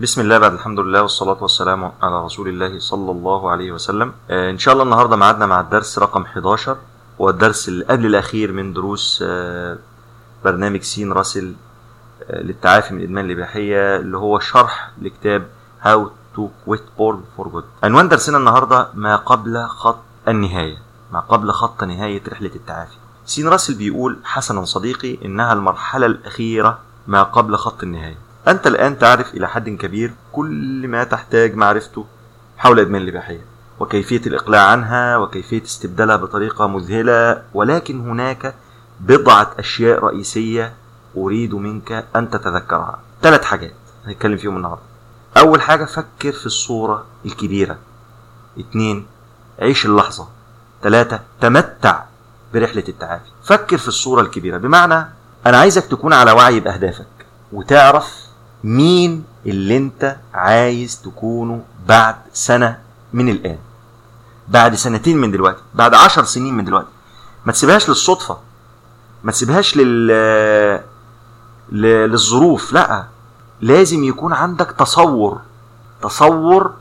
بسم الله بعد الحمد لله والصلاة والسلام على رسول الله صلى الله عليه وسلم آه إن شاء الله النهاردة معادنا مع الدرس رقم 11 والدرس اللي قبل الأخير من دروس آه برنامج سين راسل آه للتعافي من الإدمان الإباحية اللي هو شرح لكتاب How to Quit Porn for Good عنوان درسنا النهاردة ما قبل خط النهاية ما قبل خط نهاية رحلة التعافي سين راسل بيقول حسنا صديقي إنها المرحلة الأخيرة ما قبل خط النهاية أنت الآن تعرف إلى حد كبير كل ما تحتاج معرفته حول إدمان الإباحية وكيفية الإقلاع عنها وكيفية استبدالها بطريقة مذهلة ولكن هناك بضعة أشياء رئيسية أريد منك أن تتذكرها ثلاث حاجات هنتكلم فيهم النهاردة أول حاجة فكر في الصورة الكبيرة اتنين عيش اللحظة ثلاثة تمتع برحلة التعافي فكر في الصورة الكبيرة بمعنى أنا عايزك تكون على وعي بأهدافك وتعرف مين اللي انت عايز تكونه بعد سنة من الآن بعد سنتين من دلوقتي بعد عشر سنين من دلوقتي ما تسيبهاش للصدفة ما تسيبهاش لل... ل... للظروف لا لازم يكون عندك تصور تصور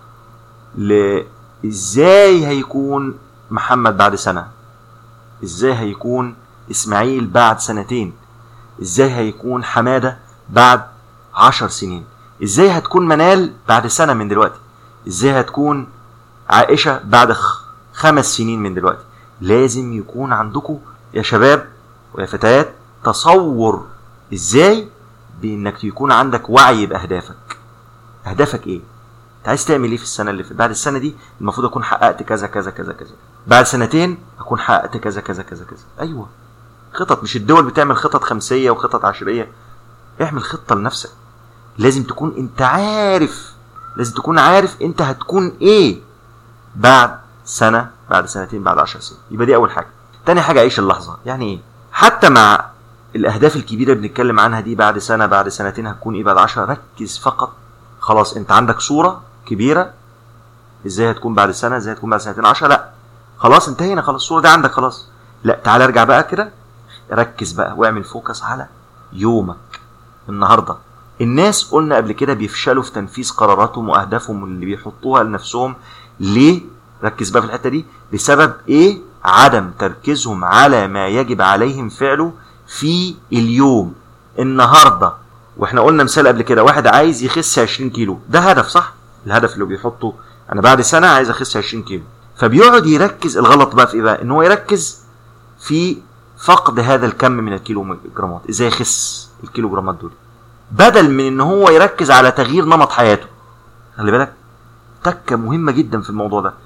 ل ازاي هيكون محمد بعد سنة ازاي هيكون اسماعيل بعد سنتين ازاي هيكون حمادة بعد عشر سنين ازاي هتكون منال بعد سنة من دلوقتي ازاي هتكون عائشة بعد خمس سنين من دلوقتي لازم يكون عندكم يا شباب ويا فتيات تصور ازاي بانك يكون عندك وعي باهدافك اهدافك ايه انت عايز تعمل ايه في السنه اللي في بعد السنه دي المفروض اكون حققت كذا كذا كذا كذا بعد سنتين اكون حققت كذا كذا كذا كذا ايوه خطط مش الدول بتعمل خطط خمسيه وخطط عشريه اعمل خطه لنفسك لازم تكون انت عارف لازم تكون عارف انت هتكون ايه بعد سنه بعد سنتين بعد عشر سنين يبقى دي اول حاجه تاني حاجه عيش اللحظه يعني ايه حتى مع الاهداف الكبيره اللي بنتكلم عنها دي بعد سنه بعد سنتين هتكون ايه بعد عشرة ركز فقط خلاص انت عندك صوره كبيره ازاي هتكون بعد سنه ازاي هتكون بعد سنتين عشرة لا خلاص انتهينا خلاص الصوره دي عندك خلاص لا تعال ارجع بقى كده ركز بقى واعمل فوكس على يومك النهارده الناس قلنا قبل كده بيفشلوا في تنفيذ قراراتهم واهدافهم اللي بيحطوها لنفسهم ليه ركز بقى في الحته دي بسبب ايه عدم تركيزهم على ما يجب عليهم فعله في اليوم النهارده واحنا قلنا مثال قبل كده واحد عايز يخس 20 كيلو ده هدف صح الهدف اللي بيحطه انا بعد سنه عايز اخس 20 كيلو فبيقعد يركز الغلط بقى في ايه بقى ان هو يركز في فقد هذا الكم من الكيلو جرامات ازاي يخس الكيلو جرامات دول بدل من ان هو يركز على تغيير نمط حياته خلي بالك تكه مهمه جدا في الموضوع ده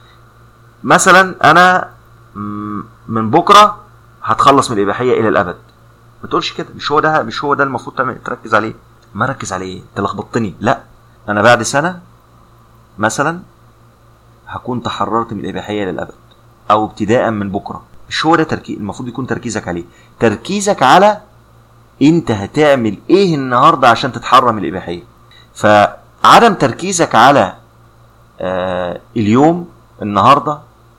مثلا انا من بكره هتخلص من الاباحيه الى الابد ما تقولش كده مش هو ده مش هو ده المفروض تعمل تركز عليه ما ركز عليه انت لخبطتني لا انا بعد سنه مثلا هكون تحررت من الاباحيه للابد او ابتداء من بكره مش هو ده تركيز المفروض يكون تركيزك عليه تركيزك على انت هتعمل ايه النهارده عشان تتحرر من الاباحيه فعدم تركيزك على آه اليوم النهارده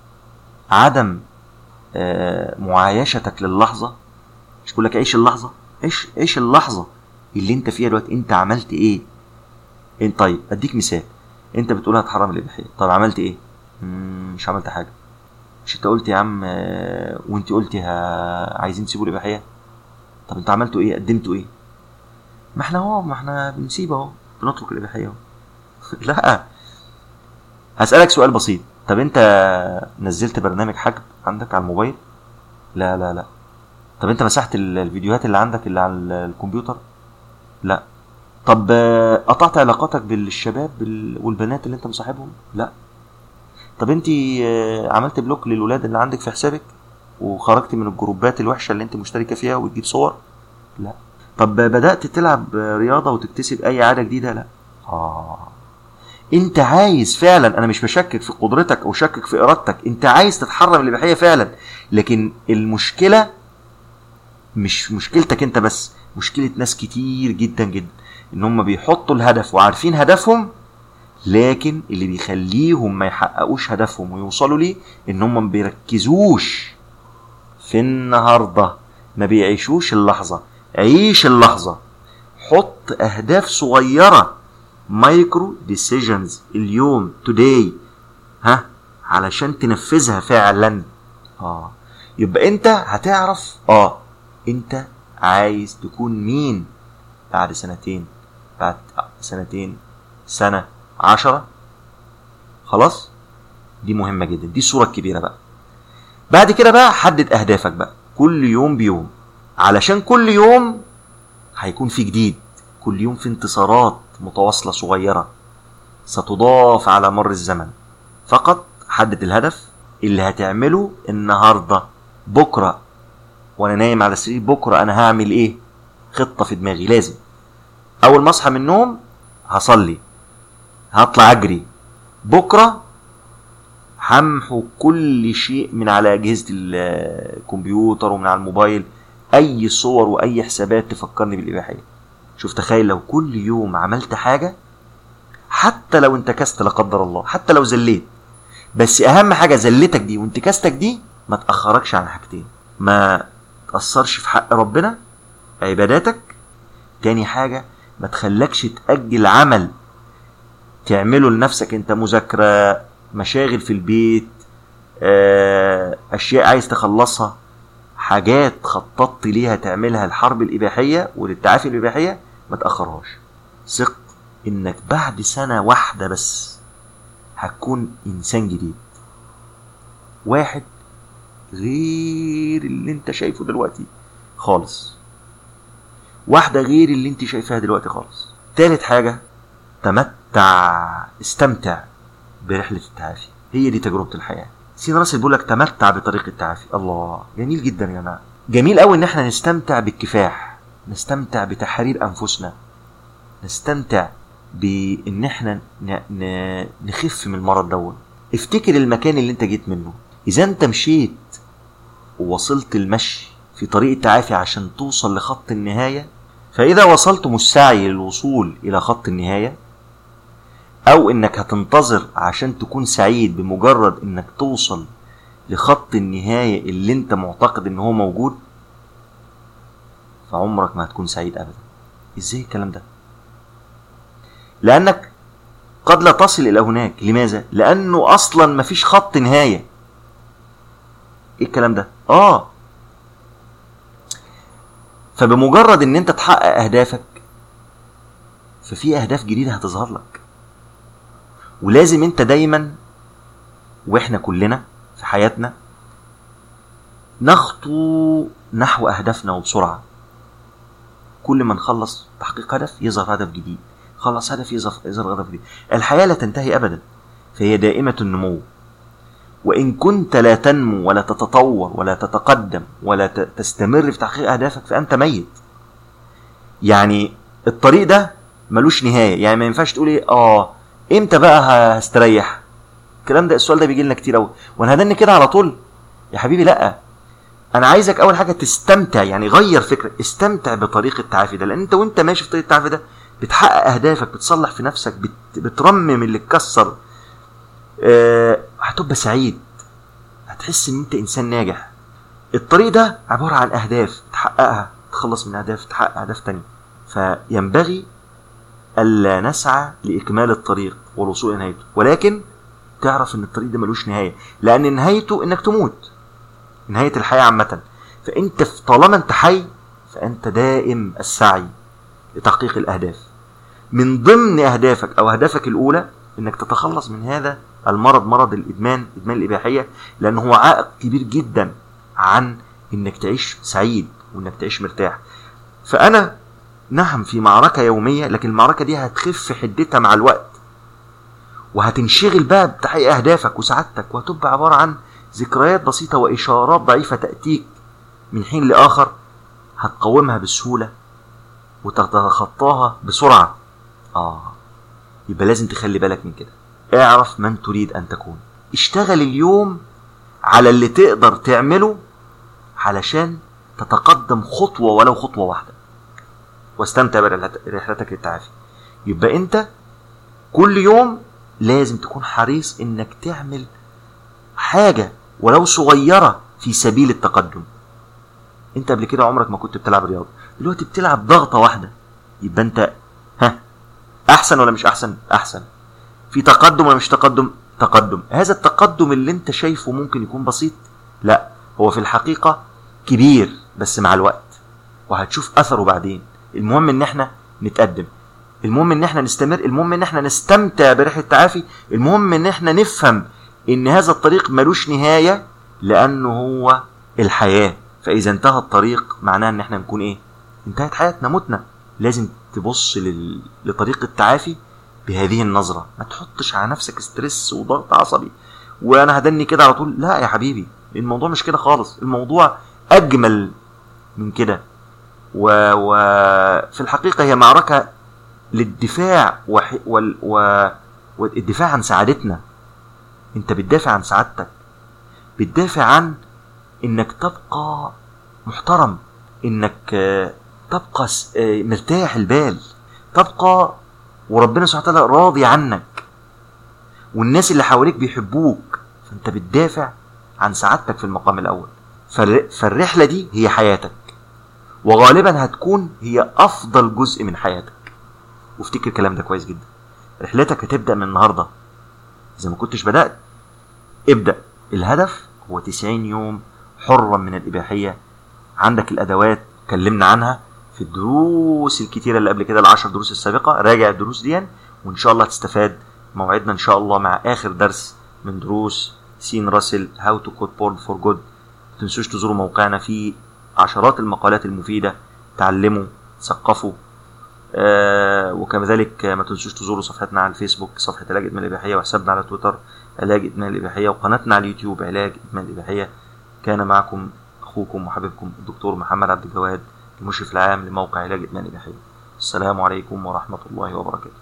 عدم آه معايشتك للحظه مش بقول لك عيش اللحظه عيش عيش اللحظه اللي انت فيها دلوقتي انت عملت ايه انت طيب اديك مثال انت بتقول هتحرم الاباحيه طب عملت ايه مش عملت حاجه مش انت قلت يا عم آه وانت قلتي عايزين تسيبوا الاباحيه طب انتوا عملتوا ايه قدمتوا ايه ما احنا اهو ما احنا بنسيب اهو بنترك الاباحيه اهو لا هسالك سؤال بسيط طب انت نزلت برنامج حجب عندك على الموبايل لا لا لا طب انت مسحت الفيديوهات اللي عندك اللي على الكمبيوتر لا طب قطعت علاقاتك بالشباب والبنات اللي انت مصاحبهم لا طب انت عملت بلوك للولاد اللي عندك في حسابك وخرجت من الجروبات الوحشه اللي انت مشتركه فيها وتجيب صور لا طب بدات تلعب رياضه وتكتسب اي عاده جديده لا اه انت عايز فعلا انا مش بشكك في قدرتك او شكك في ارادتك انت عايز تتحرر من الاباحيه فعلا لكن المشكله مش مشكلتك انت بس مشكله ناس كتير جدا جدا ان هم بيحطوا الهدف وعارفين هدفهم لكن اللي بيخليهم ما يحققوش هدفهم ويوصلوا ليه ان هم ما بيركزوش في النهارده ما بيعيشوش اللحظه عيش اللحظه حط اهداف صغيره مايكرو ديسيجنز اليوم توداي ها علشان تنفذها فعلا اه يبقى انت هتعرف اه انت عايز تكون مين بعد سنتين بعد سنتين سنة عشرة خلاص دي مهمة جدا دي الصورة الكبيرة بقى بعد كده بقى حدد أهدافك بقى كل يوم بيوم علشان كل يوم هيكون في جديد كل يوم في انتصارات متواصلة صغيرة ستضاف على مر الزمن فقط حدد الهدف اللي هتعمله النهاردة بكرة وانا نايم على السرير بكرة انا هعمل ايه خطة في دماغي لازم اول ما اصحى من النوم هصلي هطلع اجري بكرة همحو كل شيء من على اجهزة الكمبيوتر ومن على الموبايل اي صور واي حسابات تفكرني بالاباحية شوف تخيل لو كل يوم عملت حاجة حتى لو انتكست لا قدر الله حتى لو زليت بس اهم حاجة زلتك دي وانتكاستك دي ما تأخركش عن حاجتين ما تأثرش في حق ربنا عباداتك تاني حاجة ما تخلكش تأجل عمل تعمله لنفسك انت مذاكرة مشاغل في البيت آه، اشياء عايز تخلصها حاجات خططت ليها تعملها الحرب الاباحيه وللتعافي الاباحيه ما تاخرهاش ثق انك بعد سنه واحده بس هتكون انسان جديد واحد غير اللي انت شايفه دلوقتي خالص واحده غير اللي انت شايفاها دلوقتي خالص تالت حاجه تمتع استمتع برحله التعافي هي دي تجربه الحياه سيدنا راسل بيقول لك تمتع بطريق التعافي الله جميل جدا يا جماعه جميل قوي ان احنا نستمتع بالكفاح نستمتع بتحرير انفسنا نستمتع بان احنا ن... ن... نخف من المرض دوت افتكر المكان اللي انت جيت منه اذا انت مشيت ووصلت المشي في طريق التعافي عشان توصل لخط النهايه فاذا وصلتم السعي للوصول الى خط النهايه او انك هتنتظر عشان تكون سعيد بمجرد انك توصل لخط النهاية اللي انت معتقد ان هو موجود فعمرك ما هتكون سعيد ابدا ازاي الكلام ده لانك قد لا تصل الى هناك لماذا لانه اصلا مفيش خط نهاية ايه الكلام ده اه فبمجرد ان انت تحقق اهدافك ففي اهداف جديدة هتظهر لك ولازم انت دايما واحنا كلنا في حياتنا نخطو نحو اهدافنا وبسرعه كل ما نخلص تحقيق هدف يظهر هدف جديد خلص هدف يظهر يظهر هدف جديد الحياه لا تنتهي ابدا فهي دائمه النمو وان كنت لا تنمو ولا تتطور ولا تتقدم ولا تستمر في تحقيق اهدافك فانت ميت يعني الطريق ده ملوش نهايه يعني ما ينفعش تقول ايه اه امتى بقى هستريح الكلام ده السؤال ده بيجي لنا كتير قوي وانا هدني كده على طول يا حبيبي لا انا عايزك اول حاجه تستمتع يعني غير فكره استمتع بطريق التعافي ده لان انت وانت ماشي في طريق التعافي ده بتحقق اهدافك بتصلح في نفسك بت... بترمم اللي اتكسر أه... هتبقى سعيد هتحس ان انت انسان ناجح الطريق ده عباره عن اهداف تحققها تخلص من اهداف تحقق اهداف تانية فينبغي ألا نسعى لإكمال الطريق والوصول إلى نهايته ولكن تعرف إن الطريق ده ملوش نهاية لأن نهايته إنك تموت نهاية الحياة عامة فأنت طالما أنت حي فأنت دائم السعي لتحقيق الأهداف من ضمن أهدافك أو أهدافك الأولى إنك تتخلص من هذا المرض مرض الإدمان إدمان الإباحية لأنه هو عائق كبير جدا عن إنك تعيش سعيد وإنك تعيش مرتاح فأنا نعم في معركة يومية لكن المعركة دي هتخف حدتها مع الوقت وهتنشغل بقى بتحقيق أهدافك وسعادتك وهتبقى عبارة عن ذكريات بسيطة وإشارات ضعيفة تأتيك من حين لآخر هتقاومها بسهولة وتتخطاها بسرعة آه يبقى لازم تخلي بالك من كده اعرف من تريد أن تكون اشتغل اليوم على اللي تقدر تعمله علشان تتقدم خطوة ولو خطوة واحدة واستمتع برحلتك للتعافي يبقى انت كل يوم لازم تكون حريص انك تعمل حاجة ولو صغيرة في سبيل التقدم انت قبل كده عمرك ما كنت بتلعب رياضة دلوقتي بتلعب ضغطة واحدة يبقى انت ها احسن ولا مش احسن احسن في تقدم ولا مش تقدم تقدم هذا التقدم اللي انت شايفه ممكن يكون بسيط لا هو في الحقيقة كبير بس مع الوقت وهتشوف اثره بعدين المهم ان احنا نتقدم المهم ان احنا نستمر المهم ان احنا نستمتع برحلة التعافي المهم ان احنا نفهم ان هذا الطريق ملوش نهاية لانه هو الحياة فاذا انتهى الطريق معناه ان احنا نكون ايه انتهت حياتنا متنا لازم تبص لل... لطريق التعافي بهذه النظرة ما تحطش على نفسك ستريس وضغط عصبي وانا هدني كده على طول لا يا حبيبي الموضوع مش كده خالص الموضوع اجمل من كده و... وفي الحقيقة هي معركة للدفاع وح... وال... و... والدفاع عن سعادتنا انت بتدافع عن سعادتك بتدافع عن انك تبقى محترم انك آه، تبقى س- آه، مرتاح البال تبقى وربنا سبحانه وتعالى راضي عنك والناس اللي حواليك بيحبوك فانت بتدافع عن سعادتك في المقام الاول فالر- فالرحله دي هي حياتك وغالبا هتكون هي افضل جزء من حياتك وافتكر الكلام ده كويس جدا رحلتك هتبدا من النهارده اذا ما كنتش بدات ابدا الهدف هو 90 يوم حرا من الاباحيه عندك الادوات اتكلمنا عنها في الدروس الكتيره اللي قبل كده العشر دروس السابقه راجع الدروس دي وان شاء الله هتستفاد موعدنا ان شاء الله مع اخر درس من دروس سين راسل هاو تو كود بورن فور جود ما تنسوش تزوروا موقعنا فيه عشرات المقالات المفيده تعلموا ثقفوا آه وكذلك ما تنسوش تزوروا صفحتنا على الفيسبوك صفحة علاج إدمان الإباحية وحسابنا على تويتر علاج إدمان الإباحية وقناتنا على اليوتيوب علاج إدمان الإباحية كان معكم أخوكم وحبيبكم الدكتور محمد عبد الجواد المشرف العام لموقع علاج إدمان الإباحية السلام عليكم ورحمة الله وبركاته